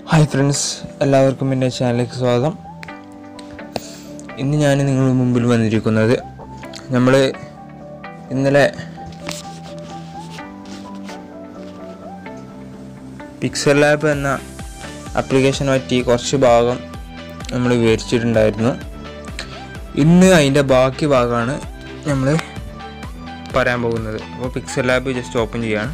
hi friends എല്ലാവർക്കും എൻ്റെ ചാനലിലേക്ക് സ്വാഗതം ഇന്ന് ഞാൻ നിങ്ങളുടെ മുമ്പിൽ വന്നിരിക്കുന്നത് നമ്മൾ ഇന്നലെ പിക്സൽ ലാബ് എന്ന ആപ്ലിക്കേഷനെ പറ്റി കുറച്ച് ഭാഗം നമ്മൾ വിവരിച്ചിട്ടുണ്ടായിരുന്നു ഇന്ന് അതിൻ്റെ ബാക്കി ഭാഗമാണ് നമ്മൾ പറയാൻ പോകുന്നത് അപ്പോൾ പിക്സൽ ലാബ് ജസ്റ്റ് ഓപ്പൺ ചെയ്യാണ്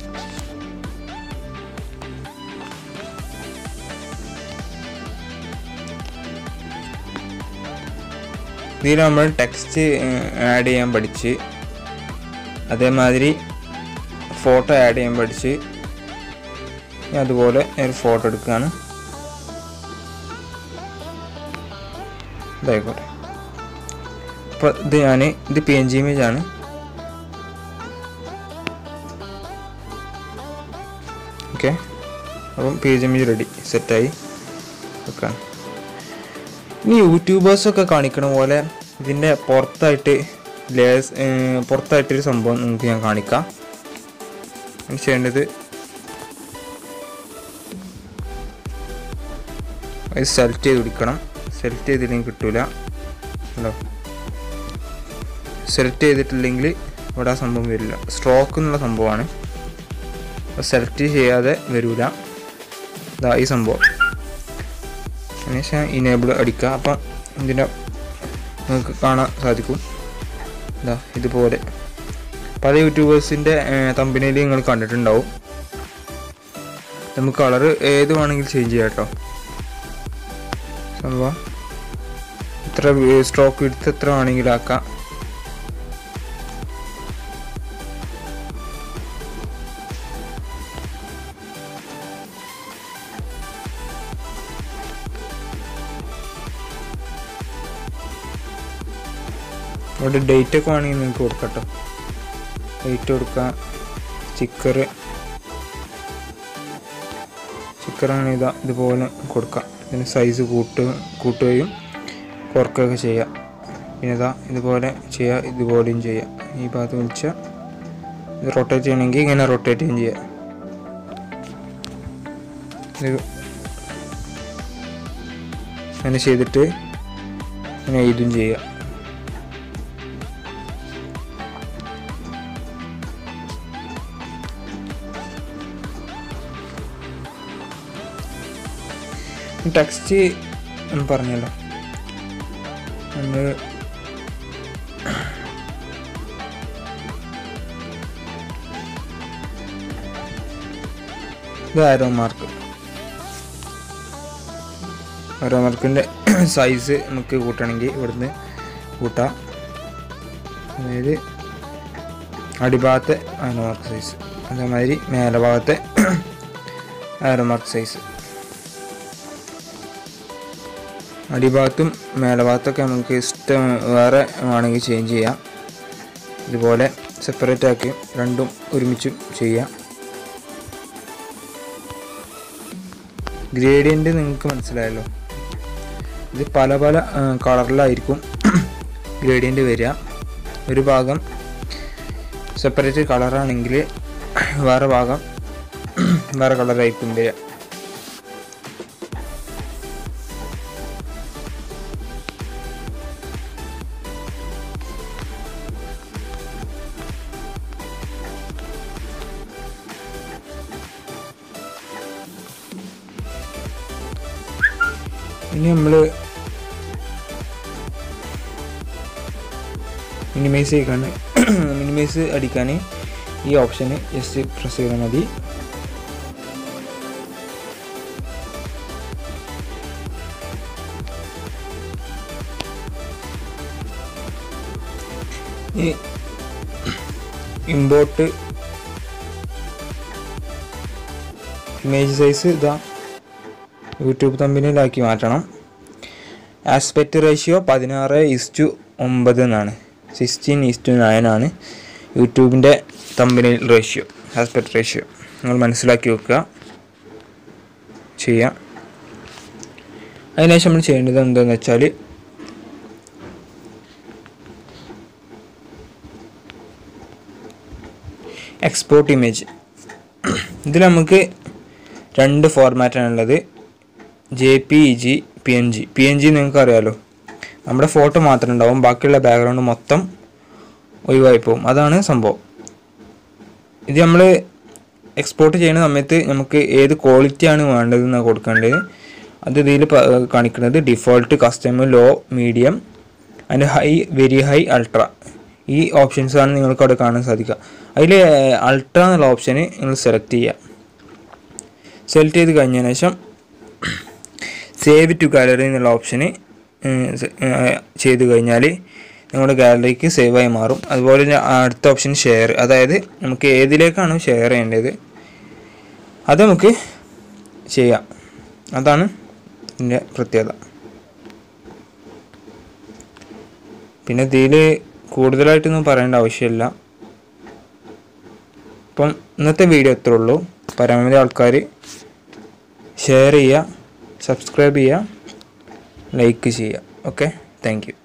ഇതിൽ നമ്മൾ ടെക്സ്റ്റ് ആഡ് ചെയ്യാൻ പഠിച്ച് അതേമാതിരി ഫോട്ടോ ആഡ് ചെയ്യാൻ പഠിച്ച് ഇനി അതുപോലെ ഒരു ഫോട്ടോ എടുക്കുകയാണ് ഇതായിക്കോട്ടെ അപ്പോൾ ഇത് ഞാൻ ഇത് പി എൻ ജി ഇമേജ് ആണ് ഓക്കെ അപ്പം P N G image ready സെറ്റായി വെക്കാണ് ഇനി യൂട്യൂബേഴ്സൊക്കെ കാണിക്കണ പോലെ ഇതിൻ്റെ പുറത്തായിട്ട് ലേസ് പുറത്തായിട്ടൊരു സംഭവം നിങ്ങൾക്ക് ഞാൻ കാണിക്കാം ഇനി ചെയ്യേണ്ടത് അത് സെലക്ട് ചെയ്ത് പിടിക്കണം സെലക്ട് ചെയ്തില്ലെങ്കിൽ കിട്ടൂല ഉണ്ടോ സെലക്ട് ചെയ്തിട്ടില്ലെങ്കിൽ ഇവിടെ ആ സംഭവം വരില്ല സ്ട്രോക്ക് എന്നുള്ള സംഭവമാണ് സെലക്ട് ചെയ്യാതെ വരില്ല ഇതാ ഈ സംഭവം അതിനുശേഷം ഇനേബിൾ അടിക്കുക അപ്പം ഇതിൻ്റെ നിങ്ങൾക്ക് കാണാൻ സാധിക്കും ഇതാ ഇതുപോലെ പല യൂട്യൂബേഴ്സിൻ്റെ കമ്പനിയിൽ നിങ്ങൾ കണ്ടിട്ടുണ്ടാവും നമുക്ക് കളർ ഏത് വേണമെങ്കിലും ചേഞ്ച് ചെയ്യാം കേട്ടോ സംഭവം ഇത്ര സ്ട്രോക്ക് എടുത്ത് എത്ര വേണമെങ്കിലും ആക്കാം ഇവിടെ ഡേറ്റ് ഒക്കെ വേണമെങ്കിൽ നിങ്ങൾക്ക് കൊടുക്കട്ടോ ഡേറ്റ് കൊടുക്കാം സ്റ്റിക്കർ സ്റ്റിക്കറാണ് ഇതാ ഇതുപോലെ കൊടുക്കാം ഇതിന് സൈസ് കൂട്ട് കൂട്ടുകയും കുറക്കുകയൊക്കെ ചെയ്യാം പിന്നെ ഇതാ ഇതുപോലെ ചെയ്യുക ഇതുപോലെയും ചെയ്യാം ഈ ഭാഗത്ത് വിളിച്ചാൽ ഇത് റൊട്ടേറ്റ് ചെയ്യണമെങ്കിൽ ഇങ്ങനെ റൊട്ടേറ്റ് ചെയ്യും ചെയ്യാം ഇത് അങ്ങനെ ചെയ്തിട്ട് ഇങ്ങനെ ഇതും ചെയ്യാം ടെക്സ്റ്റ് പറഞ്ഞല്ലോ നമ്മൾ ഇത് ആരോ മാർക്ക് ആരോ മാർക്കിൻ്റെ സൈസ് നമുക്ക് കൂട്ടണമെങ്കിൽ ഇവിടുന്ന് കൂട്ടാം അതായത് അടിഭാഗത്തെ ആരോ മാർക്ക് സൈസ് അതേമാതിരി മേലെ ഭാഗത്തെ ആരോ മാർക്ക് സൈസ് അടിഭാഗത്തും മേലഭാഗത്തൊക്കെ നമുക്ക് ഇഷ്ടം വേറെ വേണമെങ്കിൽ ചേഞ്ച് ചെയ്യാം ഇതുപോലെ സെപ്പറേറ്റ് ആക്കി രണ്ടും ഒരുമിച്ചും ചെയ്യാം ഗ്രേഡിയൻ്റ് നിങ്ങൾക്ക് മനസ്സിലായല്ലോ ഇത് പല പല കളറിലായിരിക്കും ഗ്രേഡിയൻ്റ് വരിക ഒരു ഭാഗം സെപ്പറേറ്റ് കളറാണെങ്കിൽ വേറെ ഭാഗം വേറെ കളറായിരിക്കും വരിക ഇനി നമ്മൾ മിനിമൈസ് ചെയ്യാണ് മിനിമൈസ് അടിക്കാൻ ഈ ഓപ്ഷന് ജസ്റ്റ് പ്രസ് ചെയ്താൽ മതി ഈ ഇമ്പോർട്ട് ഇമേജ് സൈസ് ഇതാ യൂട്യൂബ് തമ്പിനിലാക്കി മാറ്റണം ആസ്പെക്റ്റ് റേഷ്യോ പതിനാറ് ഇസ്റ്റു ഒമ്പത് എന്നാണ് സിക്സ്റ്റീൻ ഇസ്റ്റു നയൻ ആണ് യൂട്യൂബിൻ്റെ തമ്പിനിൽ റേഷ്യോ ആസ്പെക്റ്റ് റേഷ്യോ നിങ്ങൾ മനസ്സിലാക്കി വെക്കുക ചെയ്യാം അതിനുശേഷം നമ്മൾ ചെയ്യേണ്ടത് എന്താണെന്ന് വെച്ചാൽ എക്സ്പോർട്ട് ഇമേജ് ഇതിൽ നമുക്ക് രണ്ട് ഫോർമാറ്റാണുള്ളത് J P G P N G P N G നിങ്ങൾക്ക് അറിയാലോ നമ്മുടെ ഫോട്ടോ മാത്രമേ ഉണ്ടാവും ബാക്കിയുള്ള ബാക്ക്ഗ്രൗണ്ട് മൊത്തം ഒഴിവായി പോകും അതാണ് സംഭവം ഇത് നമ്മൾ എക്സ്പോർട്ട് ചെയ്യുന്ന സമയത്ത് നമുക്ക് ഏത് ക്വാളിറ്റിയാണ് വേണ്ടതെന്ന് കൊടുക്കേണ്ടത് അത് ഇതിൽ കാണിക്കുന്നത് default customer low medium and high very high ultra ഈ ഓപ്ഷൻസ് ആണ് നിങ്ങൾക്ക് അവിടെ കാണാൻ സാധിക്കുക അതിൽ അൾട്ര എന്നുള്ള ഓപ്ഷന് നിങ്ങൾ സെലക്ട് ചെയ്യുക സെലക്ട് ചെയ്ത് കഴിഞ്ഞതിന് ശേഷം സേവ് ടു ഗാലറി എന്നുള്ള ഓപ്ഷന് ചെയ്ത് കഴിഞ്ഞാൽ നമ്മുടെ ഗാലറിക്ക് സേവ് ആയി മാറും അതുപോലെ തന്നെ അടുത്ത ഓപ്ഷൻ ഷെയർ അതായത് നമുക്ക് ഏതിലേക്കാണ് ഷെയർ ചെയ്യേണ്ടത് അത് നമുക്ക് ചെയ്യാം അതാണ് ഇതിൻ്റെ പ്രത്യേകത പിന്നെ ഇതിൽ കൂടുതലായിട്ടൊന്നും പറയേണ്ട ആവശ്യമില്ല അപ്പം ഇന്നത്തെ വീഡിയോ ഇത്രേ ഉള്ളൂ പരമാവധി ആൾക്കാർ ഷെയർ ചെയ്യുക സബ്സ്ക്രൈബ് ചെയ്യുക ലൈക്ക് ചെയ്യുക ഓക്കെ താങ്ക് യു